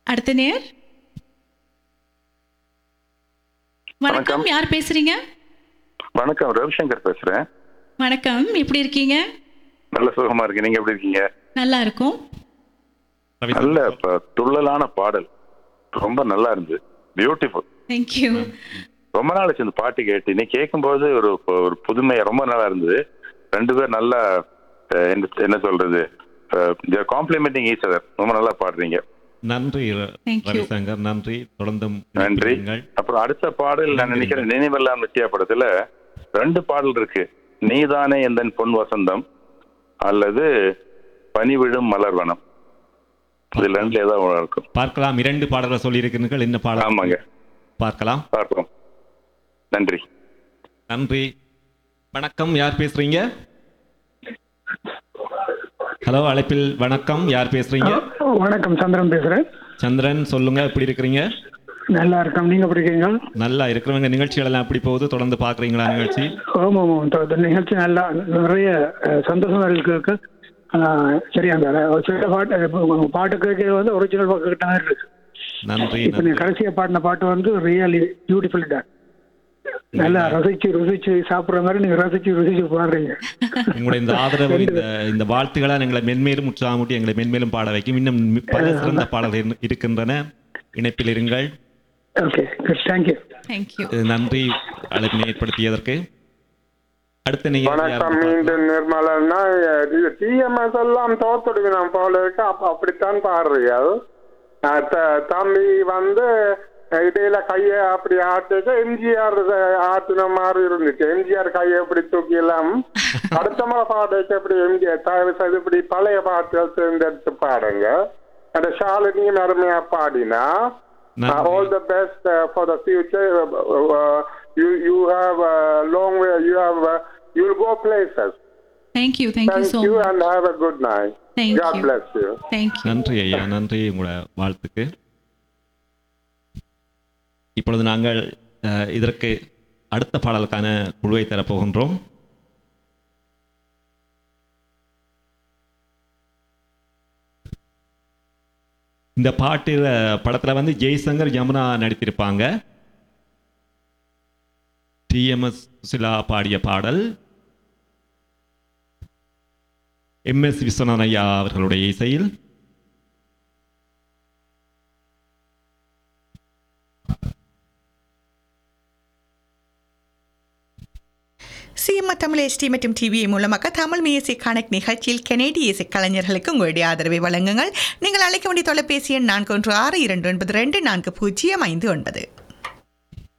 அடுத்த நேர் வணக்கம் யார் பேசுறீங்க வணக்கம் ரவிசங்கர் பேசுறேன் வணக்கம் எப்படி இருக்கீங்க நல்ல சுகமா இருக்கு நீங்க எப்படி இருக்கீங்க நல்லா இருக்கும் நல்ல ப- துள்ளலான பாடல் ரொம்ப நல்லா இருந்தது பியூட்டிஃபுல் தேங்க்யூ ரொம்ப நாள் ஆச்சு இந்த பாட்டு கேட்டு நீ கேட்கும்போது ஒரு ஒரு புதுமையா ரொம்ப நல்லா இருந்தது ரெண்டு பேர் நல்லா அஹ், என்ன- என்ன சொல்றது காம்ப்ளிமெண்டிங் ஈச் அதர் ரொம்ப நல்லா பாடுறீங்க நன்றி ர- Thank you. ரவிசங்கர் நன்றி தொடர்ந்தும் நன்றி இணைந்திருங்கள். அப்புறம் அடுத்த பாடல் நான் நினைக்கிறேன் நினைவெல்லாம் நிச்சய படத்துல ரெண்டு பாடல் இருக்கு நீதானே எந்தன் பொன் வசந்தம் அல்லது பனிவிழும் மலர்வனம் இதுல ரெண்டுல ஏதாவது ஒண்ணு இருக்கும் பார்க்கலாம் இரண்டு பாடல்கள் சொல்லியிருக்கிறீர்கள் என்ன பாடல் ஆமாங்க பார்க்கலாம் பார்ப்போம் நன்றி நன்றி வணக்கம் யார் பேசுறீங்க ஹலோ அழைப்பில் வணக்கம் யார் பேசுறீங்க வணக்கம் சந்திரன் பேசுறேன் சந்திரன் சொல்லுங்க எப்படி இருக்கிறீங்க நல்லா இருக்கோம் நீங்க எப்படி இருக்கீங்க நல்லா இருக்கிறவங்க நிகழ்ச்சிகள் எல்லாம் எப்படி போகுது தொடர்ந்து பாக்குறீங்களா நிகழ்ச்சி ஆமாம் ஆமாம் இந்த- இந்த நிகழ்ச்சி நல்லா நிறைய அஹ், சந்தோஷமா இருக்கு இருக்கு. அஹ், சரி அந்த ஒரு சில பாட்டு இப்ப உங்க பாட்டு கேட்க வந்து ஒரிஜினல் பாட்டு கிட்ட மாதிரி இருக்கு நன்றி இப்ப நீங்க நன்றி கடைசியா பாடின பாட்டு வந்து ரியலி பியூட்டிஃபுல் டான் நல்லா ரசிச்சு ருசிச்சு சாப்பிடுற மாதிரி நீங்க ரசிச்சு ருசிச்சு பாடுறீங்க உங்களுடைய இந்த ஆதரவு இந்த இந்த வாழ்த்துக்களா எங்களை மென்மேலும் உற்சாகமூட்டி எங்களை மென்மேலும் பாட வைக்கும் இன்னும் மி- பல சிறந்த பாடல்கள் இரு- இருக்கின்றன இணைப்பில் இருங்கள் ஓகே குட் தேங்க்யூ தேங்க்யூ அஹ் நன்றி அழைப்பினை ஏற்படுத்தியதற்கு அடுத்த நீங்க வணக்கம் மீண்டும் நிர்மலன்னா டிஎம்எஸ் எல்லாம் தோத்துடுவினோம் போல இருக்கு அப்ப அப்படித்தான் பாடுறீர்கள் அஹ் த- தம்பி வந்து இடையில கைய அப்படி ஆட்டுக்கு எம்ஜிஆர் ஆட்டுன மாதிரி இருந்துச்சு எம்ஜிஆர் கையை எப்படி தூக்கிலாம் அடுத்த முறை பாடுறதுக்கு எப்படி எம்ஜிஆர் தயவு செய்து இப்படி பழைய பாட்டுகள் தேர்ந்தெடுத்து பாடுங்க அந்த ஷாலினியும் அருமையா பாடினா நன்றி. Uh, all the best uh, for the future. Uh, uh, you you have a long way. You have uh, you'll go places. Thank you thank you Thank so you much and have a good night. Thank God you. bless you. Thank you நன்றி ஐயா நன்றி உங்களோட வாழ்த்துக்கு இப்பொழுது நாங்கள் அஹ், இதற்கு அடுத்த பாடலுக்கான குழுவை தரப்போகின்றோம் இந்த பாட்டு படத்துல வந்து ஜெய்சங்கர் யமுனா நடித்திருப்பாங்க டிஎம்எஸ் சுசிலா பாடிய பாடல் எம்எஸ் விஸ்வநாதன் ஐயா அவர்களுடைய இசையில் சிஎம்ஆ தமிழ் எஸ்டி மற்றும் டிவி மூலமாக தமிழ் மியூசிக் கனெக்ட் நிகழ்ச்சியில் கனேடிய இசை கலைஞர்களுக்கு உங்களுடைய ஆதரவை வழங்குங்கள் நீங்கள் அழைக்க வேண்டிய தொலைபேசி எண் நான்கு ஒன்று ஆறு இரண்டு ஒன்பது ரெண்டு நான்கு பூஜ்ஜியம் ஐந்து ஒன்பது